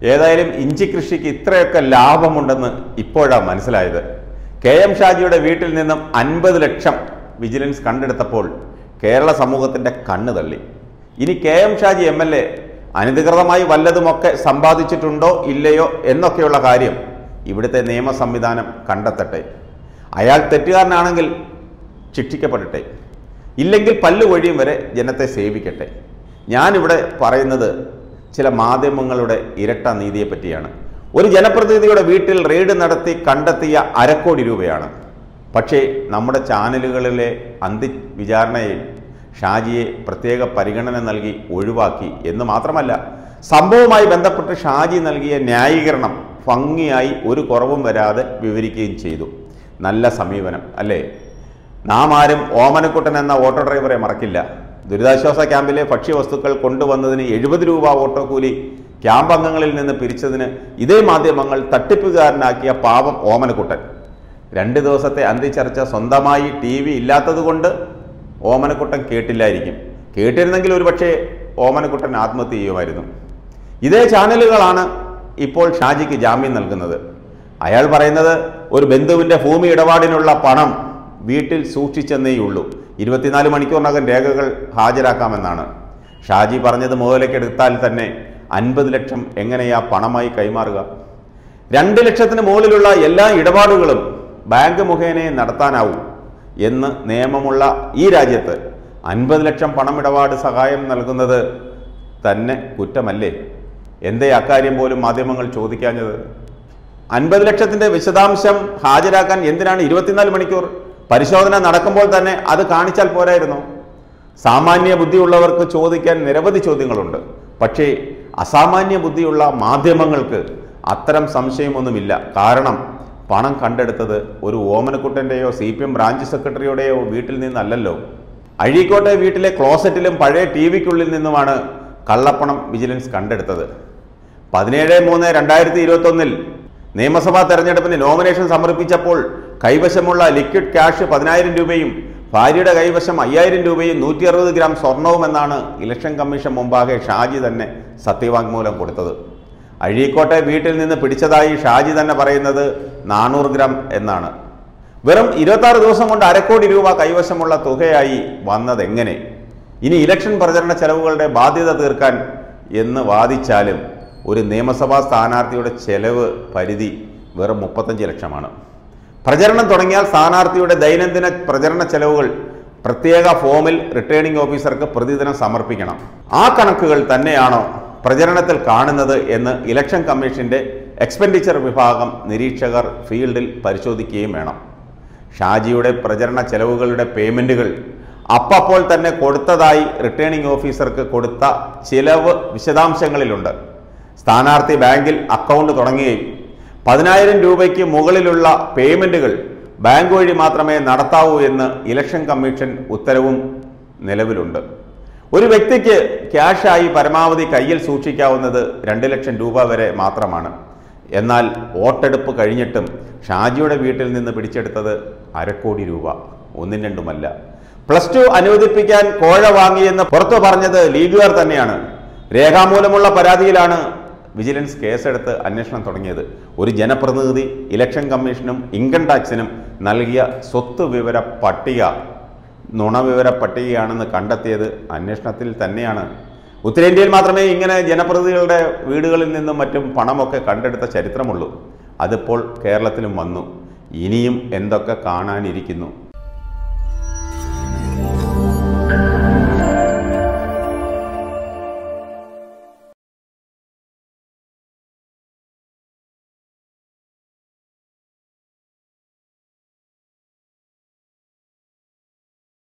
ഏതായാലും ഇഞ്ചി കൃഷിക്ക് ഇത്രയൊക്കെ ലാഭമുണ്ടെന്ന് ഇപ്പോഴാണ് മനസ്സിലായത് കെ എം ഷാജിയുടെ വീട്ടിൽ നിന്നും അൻപത് ലക്ഷം വിജിലൻസ് കണ്ടെടുത്തപ്പോൾ കേരള സമൂഹത്തിന്റെ കണ്ണ് തള്ളി ഇനി K M Shaji M L A അനധികൃതമായി വല്ലതുമൊക്കെ സമ്പാദിച്ചിട്ടുണ്ടോ ഇല്ലയോ എന്നൊക്കെയുള്ള കാര്യം ഇവിടുത്തെ നിയമ സംവിധാനം കണ്ടെത്തട്ടെ അയാൾ തെറ്റുകാരനാണെങ്കിൽ ശിക്ഷിക്കപ്പെടട്ടെ ഇല്ലെങ്കിൽ പല്ലുകൊഴിയും വരെ ജനത്തെ സേവിക്കട്ടെ ഞാനിവിടെ പറയുന്നത് ചില മാധ്യമങ്ങളുടെ ഇരട്ട നീതിയെ പറ്റിയാണ് ഒരു ജനപ്രതിനിധിയുടെ വീട്ടിൽ റെയ്ഡ് നടത്തി കണ്ടെത്തിയ അരക്കോടി രൂപയാണ് പക്ഷേ നമ്മുടെ ചാനലുകളിലെ അന്തി വിചാരണയിൽ ഷാജിയെ പ്രത്യേക പരിഗണന നൽകി ഒഴിവാക്കി എന്ന് മാത്രമല്ല സംഭവവുമായി ബന്ധപ്പെട്ട് ഷാജി നൽകിയ ന്യായീകരണം ഭംഗിയായി ഒരു കുറവും വരാതെ വിവരിക്കുകയും ചെയ്തു നല്ല സമീപനം അല്ലേ നാം ആരും ഓമനക്കുട്ടൻ എന്ന ഓട്ടോ ഡ്രൈവറെ മറക്കില്ല ദുരിതാശ്വാസ ക്യാമ്പിലെ ഭക്ഷ്യവസ്തുക്കൾ കൊണ്ടുവന്നതിന് എഴുപത് രൂപ ഓട്ടോ കൂലി ക്യാമ്പ് അംഗങ്ങളിൽ നിന്ന് പിരിച്ചതിന് ഇതേ മാധ്യമങ്ങൾ തട്ടിപ്പുകാരനാക്കിയ പാവം ഓമനക്കുട്ടൻ രണ്ട് ദിവസത്തെ അന്തിച്ചർച്ച സ്വന്തമായി ടി വി ഇല്ലാത്തതുകൊണ്ട് ഓമനക്കുട്ടൻ കേട്ടില്ലായിരിക്കും കേട്ടിരുന്നെങ്കിൽ ഒരുപക്ഷെ ഓമനക്കുട്ടൻ ആത്മഹത്യ ചെയ്യുമായിരുന്നു ഇതേ ചാനലുകളാണ് ഇപ്പോൾ ഷാജിക്ക് ജാമ്യം നൽകുന്നത് അയാൾ പറയുന്നത് ഒരു ബന്ധുവിൻ്റെ ഭൂമി ഇടപാടിനുള്ള പണം വീട്ടിൽ സൂക്ഷിച്ചെന്നേയുള്ളൂ ഇരുപത്തിനാല് മണിക്കൂറിനകം രേഖകൾ ഹാജരാക്കാമെന്നാണ് ഷാജി പറഞ്ഞത് മുതലേക്കെടുത്താൽ തന്നെ അൻപത് ലക്ഷം എങ്ങനെയാ പണമായി കൈമാറുക രണ്ട് ലക്ഷത്തിന് മുകളിലുള്ള എല്ലാ ഇടപാടുകളും ബാങ്ക് മുഖേനയെ നടത്താനാവൂ എന്ന് നിയമമുള്ള ഈ രാജ്യത്ത് അൻപത് ലക്ഷം പണമിടപാട് സഹായം നൽകുന്നത് തന്നെ കുറ്റമല്ലേ എന്തേ അക്കാര്യം പോലും മാധ്യമങ്ങൾ ചോദിക്കാഞ്ഞത് അൻപത് ലക്ഷത്തിന്റെ വിശദാംശം ഹാജരാക്കാൻ എന്തിനാണ് ഇരുപത്തിനാല് മണിക്കൂർ പരിശോധന നടക്കുമ്പോൾ തന്നെ അത് കാണിച്ചാൽ പോരായിരുന്നു സാമാന്യ ബുദ്ധിയുള്ളവർക്ക് ചോദിക്കാൻ നിരവധി ചോദ്യങ്ങളുണ്ട് പക്ഷേ അസാമാന്യ ബുദ്ധിയുള്ള മാധ്യമങ്ങൾക്ക് അത്തരം സംശയമൊന്നുമില്ല കാരണം പണം കണ്ടെടുത്തത് ഒരു ഓമനക്കുട്ടൻ്റെയോ സി പി എം ബ്രാഞ്ച് സെക്രട്ടറിയുടെയോ വീട്ടിൽ നിന്നല്ലല്ലോ അഴീക്കോട്ടെ വീട്ടിലെ ക്ലോസറ്റിലും പഴയ ടി വിക്കുള്ളിൽ നിന്നുമാണ് കള്ളപ്പണം വിജിലൻസ് കണ്ടെടുത്തത് പതിനേഴ് മൂന്ന് രണ്ടായിരത്തി ഇരുപത്തൊന്നിൽ നിയമസഭാ തെരഞ്ഞെടുപ്പിന് നോമിനേഷൻ സമർപ്പിച്ചപ്പോൾ കൈവശമുള്ള ലിക്വിഡ് ക്യാഷ് പതിനായിരം രൂപയും ഭാര്യയുടെ കൈവശം അയ്യായിരം രൂപയും നൂറ്റി അറുപത് ഗ്രാം സ്വർണവുമെന്നാണ് ഇലക്ഷൻ കമ്മീഷൻ മുമ്പാകെ ഷാജി തന്നെ സത്യവാങ്മൂലം കൊടുത്തത് അഴീക്കോട്ടെ വീട്ടിൽ നിന്ന് പിടിച്ചതായി ഷാജി തന്നെ പറയുന്നത് നാനൂറ് ഗ്രാം എന്നാണ് വെറും ഇരുപത്തി ദിവസം കൊണ്ട് അരക്കോടി രൂപ കൈവശമുള്ള തുകയായി വന്നതെങ്ങനെ ഇനി ഇലക്ഷൻ പ്രചരണ ചെലവുകളുടെ ബാധ്യത തീർക്കാൻ എന്ന് വാദിച്ചാലും ഒരു നിയമസഭാ സ്ഥാനാർത്ഥിയുടെ ചെലവ് പരിധി വെറും മുപ്പത്തഞ്ച് ലക്ഷമാണ് പ്രചരണം തുടങ്ങിയാൽ സ്ഥാനാർത്ഥിയുടെ ദൈനംദിന പ്രചരണ ചെലവുകൾ പ്രത്യേക ഫോമിൽ റിട്ടേണിംഗ് ഓഫീസർക്ക് പ്രതിദിനം സമർപ്പിക്കണം ആ കണക്കുകൾ തന്നെയാണോ പ്രചരണത്തിൽ കാണുന്നത് എന്ന് ഇലക്ഷൻ കമ്മീഷന്റെ എക്സ്പെൻഡിച്ചർ വിഭാഗം നിരീക്ഷകർ ഫീൽഡിൽ പരിശോധിക്കുകയും വേണം ഷാജിയുടെ പ്രചരണ ചെലവുകളുടെ പേയ്മെന്റുകൾ അപ്പപ്പോൾ തന്നെ കൊടുത്തതായി റിട്ടേണിംഗ് ഓഫീസർക്ക് കൊടുത്ത ചിലവ് വിശദാംശങ്ങളിലുണ്ട് സ്ഥാനാർത്ഥി ബാങ്കിൽ അക്കൗണ്ട് തുടങ്ങുകയും പതിനായിരം രൂപയ്ക്ക് മുകളിലുള്ള പേയ്മെന്റുകൾ ബാങ്ക് വഴി മാത്രമേ നടത്താവൂ എന്ന് ഇലക്ഷൻ കമ്മീഷൻ ഉത്തരവും നിലവിലുണ്ട് ഒരു വ്യക്തിക്ക് ക്യാഷായി പരമാവധി കയ്യിൽ സൂക്ഷിക്കാവുന്നത് രണ്ട് ലക്ഷം രൂപ വരെ മാത്രമാണ് എന്നാൽ വോട്ടെടുപ്പ് കഴിഞ്ഞിട്ടും ഷാജിയുടെ വീട്ടിൽ നിന്ന് പിടിച്ചെടുത്തത് അരക്കോടി രൂപ ഒന്നും രണ്ടുമല്ല പ്ലസ് ടു അനുവദിപ്പിക്കാൻ കോഴ വാങ്ങിയെന്ന് പുറത്തു പറഞ്ഞത് ലീഗുകാർ തന്നെയാണ് രേഖാമൂലമുള്ള പരാതിയിലാണ് വിജിലൻസ് കേസെടുത്ത് അന്വേഷണം തുടങ്ങിയത് ഒരു ജനപ്രതിനിധി ഇലക്ഷൻ കമ്മീഷനും ഇൻകം ടാക്സിനും നൽകിയ സ്വത്ത് വിവര പട്ടിക നുണവിവര പട്ടികയാണെന്ന് കണ്ടെത്തിയത് അന്വേഷണത്തിൽ തന്നെയാണ് ഉത്തരേന്ത്യയിൽ മാത്രമേ ഇങ്ങനെ ജനപ്രതിനിധികളുടെ വീടുകളിൽ നിന്നും മറ്റും പണമൊക്കെ കണ്ടെടുത്ത ചരിത്രമുള്ളൂ അതിപ്പോൾ കേരളത്തിലും വന്നു ഇനിയും എന്തൊക്കെ കാണാനിരിക്കുന്നു